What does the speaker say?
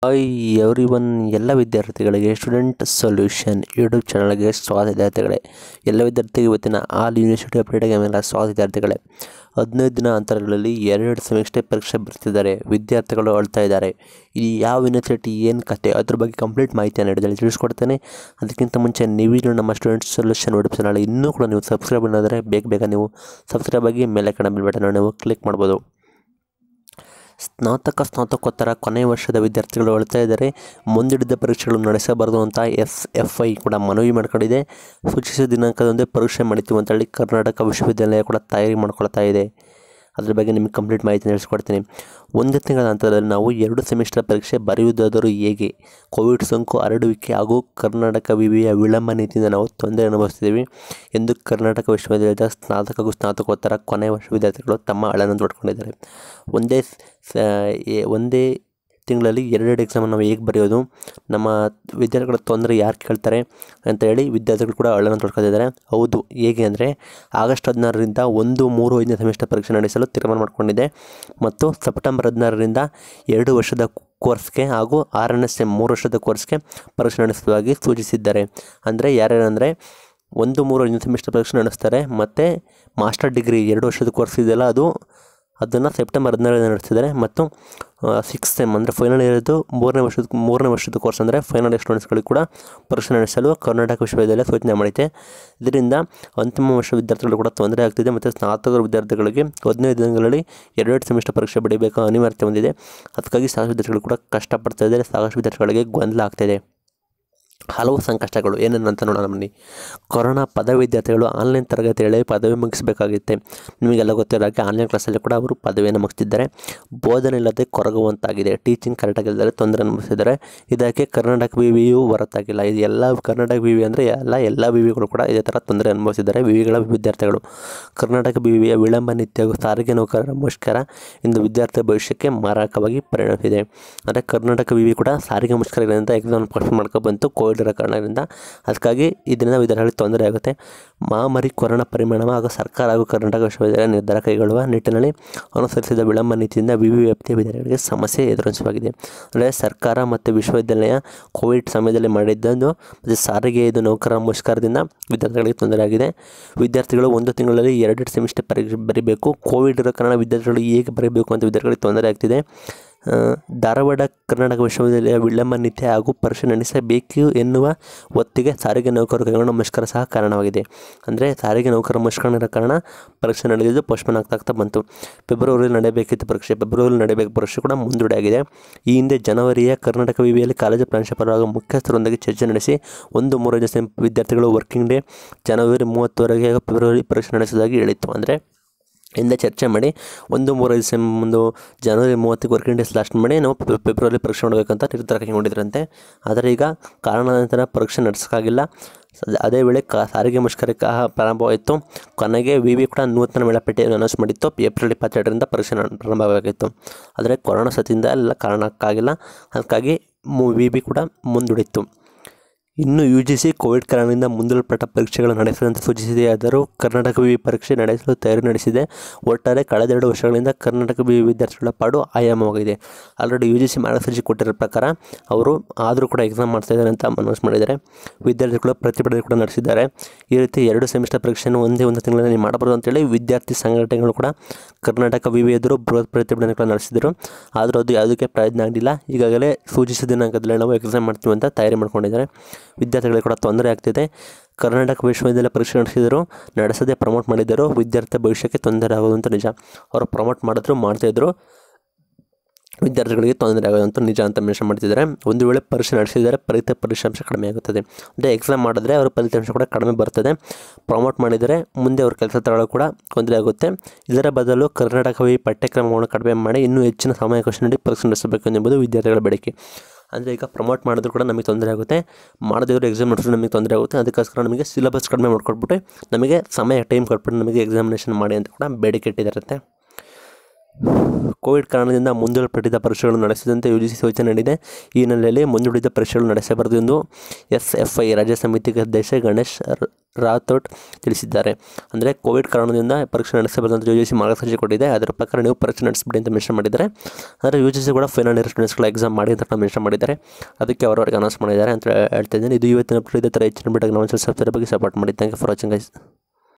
Hi every one ಎಲ್ಲ ವಿದ್ಯಾರ್ಥಿಗಳಿಗೆ student solution YouTube ಚಾನಲ್ಗೆ ಸ್ವಾಗತ ವಿದ್ಯಾರ್ಥಿಗಳೇ ಎಲ್ಲ ವಿದ್ಯಾರ್ಥಿಗಳು ಇವತ್ತಿನ ಆಲ್ ಯೂನಿವರ್ಸಿಟಿ ಅಪ್ಡೇಟ್ಗೆ ಮೇಲೆ ಸ್ವಾಗತ ವಿದ್ಯಾರ್ಥಿಗಳೇ ಹದಿನೈದು ದಿನ ಅಂತರಗಳಲ್ಲಿ ಎರಡೆರಡು ಸೆಮಿಸ್ಟರ್ ಪರೀಕ್ಷೆ ಬರ್ತಿದ್ದಾರೆ ವಿದ್ಯಾರ್ಥಿಗಳು ಅಳ್ತಾ ಇದ್ದಾರೆ ಈ ಯಾವ ಯೂನಿವರ್ಸಿಟಿ ಏನು ಕತೆ ಅದ್ರ ಬಗ್ಗೆ ಕಂಪ್ಲೀಟ್ ಮಾಹಿತಿಯನ್ನು ಹಿಡಿದಲ್ಲಿ ತಿಳಿಸ್ಕೊಡ್ತೇನೆ ಅದಕ್ಕಿಂತ ಮುಂಚೆ ನೀವಿನ್ನು ನಮ್ಮ ಸ್ಟೂಡೆಂಟ್ ಸೊಲ್ಯೂಷನ್ ಯೂಟ್ಯೂಬ್ ಚಾನಲ್ ಇನ್ನೂ ಕೂಡ ನೀವು ಸಬ್ಸ್ಕ್ರೈಬ್ ಮಾಡಿದ್ರೆ ಬೇಗ ಬೇಗ ನೀವು ಸಬ್ಸ್ಕ್ರೈಬ್ ಆಗಿ ಮೇಲೆ ಕಣ ಬಿಲ್ ಬಟನ್ ನೀವು ಕ್ಲಿಕ್ ಮಾಡ್ಬೋದು ಸ್ನಾತಕ ಸ್ನಾತಕೋತ್ತರ ಕೊನೆಯ ವರ್ಷದ ವಿದ್ಯಾರ್ಥಿಗಳು ಹೇಳ್ತಾ ಇದ್ದಾರೆ ಮುಂದಿಡಿದ ಪರೀಕ್ಷೆಗಳು ನಡೆಸಬಾರದು ಅಂತ ಎಸ್ ಎಫ್ ಐ ಕೂಡ ಮನವಿ ಮಾಡ್ಕೊಂಡಿದೆ ಸೂಚಿಸಿದ ದಿನಾಂಕದಂದೇ ಪರೀಕ್ಷೆ ಮಾಡಿತೀವಿ ಅಂತೇಳಿ ಕರ್ನಾಟಕ ವಿಶ್ವವಿದ್ಯಾಲಯ ಕೂಡ ತಯಾರಿ ಮಾಡ್ಕೊಳ್ತಾ ಇದೆ ಅದ್ರ ಬಗ್ಗೆ ನಿಮಗೆ ಕಂಪ್ಲೀಟ್ ಮಾಹಿತಿ ತಿಳಿಸ್ಕೊಡ್ತೀನಿ ಒಂದು ತಿಂಗಳ ನಂತರದಲ್ಲಿ ನಾವು ಎರಡು ಸೆಮಿಸ್ಟರ್ ಪರೀಕ್ಷೆ ಬರೆಯುವುದಾದರೂ ಹೇಗೆ ಕೋವಿಡ್ ಸೋಂಕು ಹರಡುವಿಕೆ ಹಾಗೂ ಕರ್ನಾಟಕ ವಿವಿಯ ವಿಳಂಬ ನೀತಿಯಿಂದ ನಾವು ತೊಂದರೆ ಅನುಭವಿಸ್ತಿದ್ದೀವಿ ಎಂದು ಕರ್ನಾಟಕ ವಿಶ್ವವಿದ್ಯಾಲಯದ ಸ್ನಾತಕ ಹಾಗೂ ಸ್ನಾತಕೋತ್ತರ ಕೊನೆಯ ವರ್ಷ ವಿದ್ಯಾರ್ಥಿಗಳು ತಮ್ಮ ಅಳನ್ನು ತೋಡ್ಕೊಂಡಿದ್ದಾರೆ ಒಂದೇ ಸ ಎ- ಒಂದೇ ತಿಂಗಳಲ್ಲಿ ಎರಡೆರಡು ಎಕ್ಸಾಮ್ ನಾವು ಹೇಗೆ ಬರೆಯೋದು ನಮ್ಮ ವಿದ್ಯಾರ್ಥಿಗಳ ತೊಂದರೆ ಯಾರು ಕೇಳ್ತಾರೆ ಅಂತ ಹೇಳಿ ವಿದ್ಯಾರ್ಥಿಗಳು ಕೂಡ ಅಳನ್ನು ತೊಡ್ಕೊತಿದ್ದಾರೆ ಹೌದು ಹೇಗೆ ಅಂದರೆ ಆಗಸ್ಟ್ ಹದಿನಾರರಿಂದ ಒಂದು ಮೂರು ಐದನೇ ಸೆಮಿಸ್ಟರ್ ಪರೀಕ್ಷೆ ನಡೆಸಲು ತೀರ್ಮಾನ ಮಾಡಿಕೊಂಡಿದೆ ಮತ್ತು ಸೆಪ್ಟೆಂಬರ್ ಹದಿನಾರರಿಂದ ಎರಡು ವರ್ಷದ ಕೋರ್ಸ್ಗೆ ಹಾಗೂ ಆರನೇ ಸೆಮ್ ಮೂರು ವರ್ಷದ ಕೋರ್ಸ್ಗೆ ಪರೀಕ್ಷೆ ನಡೆಸುವುದಾಗಿ ಸೂಚಿಸಿದ್ದಾರೆ ಅಂದರೆ ಯಾರ್ಯಾರಂದರೆ ಒಂದು ಮೂರು ಐದನೇ ಸೆಮಿಸ್ಟರ್ ಪರೀಕ್ಷೆ ನಡೆಸ್ತಾರೆ ಮತ್ತು ಮಾಸ್ಟರ್ ಡಿಗ್ರಿ ಎರಡು ವರ್ಷದ ಕೋರ್ಸ್ ಇದೆಯಲ್ಲ ಅದು ಅದನ್ನು ಸೆಪ್ಟೆಂಬರ್ ಹದಿನಾರರಿಂದ ನಡೆಸ್ತಿದ್ದಾರೆ ಮತ್ತು ಸಿಕ್ಸ್ ಸೆಮ್ ಅಂದರೆ ಫೈನಲ್ ಇರೋದು ಮೂರನೇ ವರ್ಷದ ಮೂರನೇ ವರ್ಷದ ಕೋರ್ಸ್ ಅಂದರೆ ಫೈನಲ್ ಸ್ಟೂಡೆಂಟ್ಸ್ಗಳಿಗೆ ಕೂಡ ಪರೀಕ್ಷೆ ನಡೆಸಲು ಕರ್ನಾಟಕ ವಿಶ್ವವಿದ್ಯಾಲಯ ಸೂಚನೆ ಮಾಡಿದೆ ಇದರಿಂದ ಅಂತಿಮ ವರ್ಷ ವಿದ್ಯಾರ್ಥಿಗಳು ಕೂಡ ತೊಂದರೆ ಆಗ್ತಿದೆ ಮತ್ತು ಸ್ನಾತಕ ವಿದ್ಯಾರ್ಥಿಗಳಿಗೆ ಹದಿನೈದು ದಿನಗಳಲ್ಲಿ ಎರಡೆರಡು ಸೆಮಿಸ್ಟರ್ ಪರೀಕ್ಷೆ ಬರೀಬೇಕು ಅನಿವಾರ್ಯತೆ ಹೊಂದಿದೆ ಅದಕ್ಕಾಗಿ ಸಾಕಷ್ಟು ವಿದ್ಯಾರ್ಥಿಗಳು ಕೂಡ ಕಷ್ಟಪಡ್ತಾ ಇದ್ದಾರೆ ಸಾಕಷ್ಟು ವಿದ್ಯಾರ್ಥಿಗಳಿಗೆ ಗೊಂದಲ ಆಗ್ತಾಯಿದೆ ಹಲವು ಸಂಕಷ್ಟಗಳು ಏನೇನು ಅಂತ ನೋಡೋಣ ಬನ್ನಿ ಕೊರೋನಾ ಪದವಿ ವಿದ್ಯಾರ್ಥಿಗಳು ಆನ್ಲೈನ್ ತರಗತಿಗಳೇ ಪದವಿ ಮುಗಿಸಬೇಕಾಗಿತ್ತೆ ನಿಮಗೆಲ್ಲ ಗೊತ್ತಿರೋ ಹಾಗೆ ಆನ್ಲೈನ್ ಕ್ಲಾಸಲ್ಲಿ ಕೂಡ ಅವರು ಪದವಿಯನ್ನು ಮುಗಿಸ್ತಿದ್ದಾರೆ ಬೋಧನೆ ಇಲ್ಲದೆ ಕೊರಗುವಂತಾಗಿದೆ ಟೀಚಿಂಗ್ ಕರೆಕ್ಟಾಗಿ ಇಲ್ಲದೆ ತೊಂದರೆ ಅನುಭವಿಸಿದ್ದಾರೆ ಇದಕ್ಕೆ ಕರ್ನಾಟಕ ವಿ ವಿಯು ಹೊರತಾಗಿಲ್ಲ ಇದು ಎಲ್ಲ ಕರ್ನಾಟಕ ವಿ ವಿ ಅಂದರೆ ಎಲ್ಲ ಎಲ್ಲ ವಿ ವಿಗಳು ಕೂಡ ಇದೇ ಥರ ತೊಂದರೆ ಅನುಭವಿಸಿದ್ದಾರೆ ವಿ ವಿಗಳ ವಿದ್ಯಾರ್ಥಿಗಳು ಕರ್ನಾಟಕ ವಿ ವಿಯ ವಿಳಂಬ ನೀತಿ ಹಾಗೂ ಸಾರಿಗೆ ನೌಕರರ ಮುಷ್ಕರ ಇಂದು ವಿದ್ಯಾರ್ಥಿ ಭವಿಷ್ಯಕ್ಕೆ ಮಾರಕವಾಗಿ ಪರಿಣಮಿಸಿದೆ ಅಂದರೆ ಕರ್ನಾಟಕ ವಿ ವಿ ಕೂಡ ಸಾರಿಗೆ ಮುಷ್ಕರಗಳಿಂದ ಎಕ್ಸಾಮ್ ಪೋಸ್ಟ್ ಮಾಡ್ಕೊ ಬಂತು ಕೋವಿಡ್ ಇರೋ ಕಾರಣದಿಂದ ಅದಕ್ಕಾಗಿ ಇದರಿಂದ ವಿದ್ಯಾರ್ಥಿಗಳಿಗೆ ತೊಂದರೆ ಆಗುತ್ತೆ ಮಹಾಮಾರಿ ಕೊರೋನಾ ಪರಿಣಾಮ ಹಾಗೂ ಸರ್ಕಾರ ಹಾಗೂ ಕರ್ನಾಟಕ ವಿಶ್ವವಿದ್ಯಾಲಯ ನಿರ್ಧಾರ ಕೈಗೊಳ್ಳುವ ನಿಟ್ಟಿನಲ್ಲಿ ಅನುಸರಿಸಿದ ವಿಳಂಬ ನೀತಿಯಿಂದ ವಿವಿ ವ್ಯಾಪ್ತಿಯ ವಿದ್ಯಾರ್ಥಿಗಳಿಗೆ ಸಮಸ್ಯೆ ಎದುರಿಸುವಾಗಿದೆ ಅಂದರೆ ಸರ್ಕಾರ ಮತ್ತು ವಿಶ್ವವಿದ್ಯಾಲಯ ಕೋವಿಡ್ ಸಮಯದಲ್ಲಿ ಮಾಡಿದ್ದನ್ನು ಮತ್ತು ಸಾರಿಗೆ ಇದು ನೌಕರರ ಮುಷ್ಕರದಿಂದ ವಿದ್ಯಾರ್ಥಿಗಳಿಗೆ ತೊಂದರೆ ಆಗಿದೆ ವಿದ್ಯಾರ್ಥಿಗಳು ಒಂದು ತಿಂಗಳಲ್ಲಿ ಎರಡೆರಡು ಸೆಮಿಸ್ಟರ್ ಪರೀಕ್ಷೆ ಬರೀಬೇಕು ಕೋವಿಡ್ ಇರೋ ಕಾರಣ ವಿದ್ಯಾರ್ಥಿಗಳು ಹೇಗೆ ಬರೀಬೇಕು ಅಂತ ವಿದ್ಯಾರ್ಥಿಗಳಿಗೆ ತೊಂದರೆ ಆಗ್ತಿದೆ ಆ, ಧಾರವಾಡ ಕರ್ನಾಟಕ ವಿಶ್ವವಿದ್ಯಾಲಯ ವಿಳಂಬ ನೀತಿ ಹಾಗೂ ಪರೀಕ್ಷೆ ನಡೆಸಬೇಕು ಎನ್ನುವ ಒತ್ತಿಗೆ ಸಾರಿಗೆ ನೌಕರರು ಕೈಗೊಂಡ ಮುಷ್ಕರ ಸಹ ಕಾರಣವಾಗಿದೆ ಅಂದರೆ ಸಾರಿಗೆ ನೌಕರ ಮುಷ್ಕರ ಇರೋ ಕಾರಣ ಪರೀಕ್ಷೆ ನಡೆದಿದ್ದು ಪೋಸ್ಟ್ಪೋನ್ ಆಗ್ತಾ ಆಗ್ತಾ ಬಂತು ಫೆಬ್ರವರಿಯಲ್ಲಿ ನಡೆಯಬೇಕಿತ್ತು ಪರೀಕ್ಷೆ ಫೆಬ್ರವರಿಯಲ್ಲಿ ನಡೆಯಬೇಕು ಪರೀಕ್ಷೆ ಕೂಡ ಮುಂದೂಡೆ ಆಗಿದೆ ಈ ಹಿಂದೆ ಜನವರಿಯ ಕರ್ನಾಟಕ ವಿವಿಯಲ್ಲಿ ಕಾಲೇಜು ಪ್ರಾಂಶುಪಾಲರು ಹಾಗೂ ಮುಖ್ಯಸ್ಥರೊಂದಿಗೆ ಚರ್ಚೆ ನಡೆಸಿ ಒಂದು ಮೂರು ಜನ ವಿದ್ಯಾರ್ಥಿಗಳು ವರ್ಕಿಂಗ್ ಡೇ ಜನವರಿ ಮೂವತ್ತುವರೆಗೆ ಹಾಗೂ ಫೆಬ್ರವರಿ ಪರೀಕ್ಷೆ ನಡೆಸುವುದಾಗಿ ಹೇಳಿತ್ತು ಅಂದರೆ ಹಿಂದೆ ಚರ್ಚೆ ಮಾಡಿ ಒಂದು ಮೂರೈದು ಸೆಮ್ ಒಂದು ಜನವರಿ ಮೂವತ್ತಕ್ಕೆ ವರ್ಕಿಂಗ್ ಡೇಸ್ ಲಾಸ್ಟ್ ಮಾಡಿ ನಾವು ಫೆ- ಫೆಬ್ರವರಿ ಪರೀಕ್ಷೆ ಮಾಡಬೇಕಂತ ನಿರ್ಧಾರ ಕೈಗೊಂಡಿದ್ರಂತೆ ಆದರೆ ಈಗ ಕಾರಣಾಂತರ ಪರೀಕ್ಷೆ ನಡೆಸೋಕ್ಕಾಗಿಲ್ಲ ಸ- ಅದೇ ವೇಳೆ ಕ ಸಾರಿಗೆ ಮುಷ್ಕರ ಕ- ಪ್ರಾರಂಭವಾಯಿತು ಕೊನೆಗೆ ವಿ ವಿ ಕೂಡ ನೂತನ ವೇಳಾಪಟ್ಟಿಯನ್ನು ಅನೌನ್ಸ್ ಮಾಡಿತ್ತು ಏಪ್ರಿಲ್ ಇಪ್ಪತ್ತೆರಡರಿಂದ ಪರೀಕ್ಷೆ ನ- ಪ್ರಾರಂಭವಾಗಿತ್ತು ಆದರೆ ಕೊರೋನಾ ಸತಿಯಿಂದ ಎಲ್ಲ ಕಾರಣಕ್ಕಾಗಿಲ್ಲ ಅದಕ್ಕಾಗಿ ಮು ವಿ ಬಿ ಕೂಡ ಮುಂದೂಡಿತ್ತು ಇನ್ನು ಯು ಜಿ ಸಿ ಕೋವಿಡ್ ಕಾರಣದಿಂದ ಮುಂದೂಡಲ್ಪಟ್ಟ ಪರೀಕ್ಷೆಗಳು ನಡೆಸದಂತೆ ಸೂಚಿಸಿದೆಯಾದರೂ ಕರ್ನಾಟಕ ವಿವಿ ಪರೀಕ್ಷೆ ನಡೆಸಲು ತಯಾರಿ ನಡೆಸಿದೆ ಒಟ್ಟಾರೆ ಕಳೆದೆರಡು ವರ್ಷಗಳಿಂದ ಕರ್ನಾಟಕ ವಿವಿ ವಿದ್ಯಾರ್ಥಿಗಳ ಪಾಡು ಆಯಾಮವಾಗಿದೆ ಆಲ್ರೆಡಿ ಯು ಜಿ ಸಿ ಮಾರ್ಗಸೂಚಿ ಕೊಟ್ಟಿರೋ ಪ್ರಕಾರ ಅವರು ಆದರೂ ಕೂಡ ಎಕ್ಸಾಮ್ ಮಾಡ್ತಾ ಇದ್ದಾರೆ ಅಂತ ಅನೌನ್ಸ್ ಮಾಡಿದ್ದಾರೆ ವಿದ್ಯಾರ್ಥಿಗಳು ಪ್ರತಿಭಟನೆ ಕೂಡ ನಡೆಸಿದ್ದಾರೆ ಈ ರೀತಿ ಎರಡು ಸೆಮಿಸ್ಟರ್ ಪರೀಕ್ಷೆಯನ್ನು ಒಂದೇ ಒಂದು ತಿಂಗಳಲ್ಲಿ ಮಾಡಬಾರ್ದು ಅಂತೇಳಿ ವಿದ್ಯಾರ್ಥಿ ಸಂಘಟನೆಗಳು ಕೂಡ ಕರ್ನಾಟಕ ವಿವಿ ಎದುರು ಬೃಹತ್ ಪ್ರತಿಭಟನೆಗಳು ನಡೆಸಿದರು ಆದರೂ ಅದು ಯಾವುದಕ್ಕೆ ಪ್ರಯೋಜನ ಆಗಲಿಲ್ಲ ಈಗಾಗಲೇ ಸೂಚಿಸಿದ ದಿನಾಂಕದಲ್ಲಿ ನಾವು ಎಕ್ಸಾಮ್ ಮಾಡ್ತೀವಿ ಅಂತ ತಯಾರಿ ಮಾಡ್ಕೊಂಡಿದ್ದಾರೆ ವಿದ್ಯಾರ್ಥಿಗಳಿಗೆ ಕೂಡ ತೊಂದರೆ ಆಗ್ತಿದೆ ಕರ್ನಾಟಕ ವಿಶ್ವವಿದ್ಯಾಲಯ ಪರೀಕ್ಷೆ ನಡೆಸಿದರು ನಡೆಸದೆ ಪ್ರಮೋಟ್ ಮಾಡಿದ್ದರು ವಿದ್ಯಾರ್ಥಿ ಭವಿಷ್ಯಕ್ಕೆ ತೊಂದರೆ ಆಗೋದು ಅಂತ ನಿಜ ಅವರು ಪ್ರಮೋಟ್ ಮಾಡಿದ್ರು ಮಾಡ್ತಾಯಿದ್ರು ವಿದ್ಯಾರ್ಥಿಗಳಿಗೆ ತೊಂದರೆ ಆಗೋದಂತ ನಿಜ ಅಂತ ಮೆನ್ಷನ್ ಮಾಡ್ತಿದ್ದಾರೆ ಒಂದು ವೇಳೆ ಪರೀಕ್ಷೆ ನಡೆಸಿದರೆ ಫಲಿತ ಫಲಿತಾಂಶ ಕಡಿಮೆ ಆಗುತ್ತದೆ ಅಂದರೆ ಎಕ್ಸಾಮ್ ಮಾಡಿದ್ರೆ ಅವ್ರ ಫಲಿತಾಂಶ ಕೂಡ ಕಡಿಮೆ ಬರ್ತದೆ ಪ್ರಮೋಟ್ ಮಾಡಿದರೆ ಮುಂದೆ ಅವ್ರ ಕೆಲಸ ತಗೊಳ್ಳೋ ಕೂಡ ತೊಂದರೆ ಆಗುತ್ತೆ ಇದರ ಬದಲು ಕರ್ನಾಟಕವಿ ಪಠ್ಯಕ್ರಮವನ್ನು ಕಡಿಮೆ ಮಾಡಿ ಇನ್ನೂ ಹೆಚ್ಚಿನ ಸಮಯಾವಕಾಶ ನೀಡಿ ಪರೀಕ್ಷೆ ನಡೆಸಬೇಕು ಎಂಬುದು ವಿದ್ಯಾರ್ಥಿಗಳ ಬೇಡಿಕೆ ಅಂದರೆ ಈಗ ಪ್ರಮೋಟ್ ಮಾಡಿದ್ರು ಕೂಡ ನಮಗೆ ತೊಂದರೆ ಆಗುತ್ತೆ ಮಾಡದಿದ್ರು ಎಕ್ಸಾಮ್ ನಡೆಸಿದ್ರು ನಮಗೆ ತೊಂದರೆ ಆಗುತ್ತೆ ಅದಕ್ಕೋಸ್ಕರ ನಮಗೆ ಸಿಲೆಬಸ್ ಕಡಿಮೆ ಮಾಡ್ಕೊಟ್ಬಿಟ್ಟು ನಮಗೆ ಸಮಯ ಟೈಮ್ ಕೊಟ್ಬಿಟ್ಟು ನಮಗೆ ಎಕ್ಸಾಮಿನೇಷನ್ ಮಾಡಿ ಅಂತ ಕೂಡ ಬೇಡಿಕೆ ಇಟ್ಟಿದ್ದಾರಂತೆ ಕೋವಿಡ್ ಕಾರಣದಿಂದ ಮುಂದೂಡಲ್ಪಟ್ಟಿದ್ದ ಪರೀಕ್ಷೆಗಳನ್ನು ನಡೆಸದಂತೆ ಯು ಜಿ ಸಿ ಸೂಚನೆ ನೀಡಿದೆ ಈ ಹಿನ್ನೆಲೆಯಲ್ಲಿ ಮುಂದೂಡಿದ ಪರೀಕ್ಷೆಗಳು ನಡೆಸಬಾರದು ಎಂದು ಎಸ್ ಎಫ್ ಐ ರಾಜ್ಯ ಸಮಿತಿ ಅಧ್ಯಕ್ಷ ಗಣೇಶ್ ರ- ರಾಥೋಡ್ ತಿಳಿಸಿದ್ದಾರೆ ಅಂದರೆ ಕೋವಿಡ್ ಕಾರಣದಿಂದ ಪರೀಕ್ಷೆ ನಡೆಸಬಾರದು ಅಂತ ಯು ಜಿ ಸಿ ಮಾರ್ಗಸೂಚಿ ಕೊಟ್ಟಿದೆ ಅದರ ಪ್ರಕಾರ ನೀವು ಪರೀಕ್ಷೆ ನಡೆಸಬೇಡಿ ಅಂತ ಮೆನ್ಷನ್ ಮಾಡಿದ್ದಾರೆ ಅಂದರೆ ಯು ಜಿ ಸಿ ಕೂಡ ಫೈನಲ್ ಇಯರ್ ಸ್ಟೂಡೆಂಟ್ಸ್ಗಳ ಎಕ್ಸಾಮ್ ಮಾಡಿ ಅಂತ ಮೆನ್ಷನ್ ಮಾಡಿದ್ದಾರೆ ಅದಕ್ಕೆ ಅವರವರಿಗೆ ಅನೌನ್ಸ್ ಮಾಡಿದ್ದಾರೆ ಅಂತ ಹೇಳ್ತಾ ಇದ್ದೀನಿ ಇದು ಇವತ್ತಿನ update. ಇದೇ ಥರ ಹೆಚ್ಚಿನ ಬಿಟ್ಟಾಗ ನಾವು ಸಬ್ಸ್ಕ್ರೈಬ್ ಬಗ್ಗೆ ಸಪೋರ್ಟ್ ಮಾಡಿ thank you for watching guys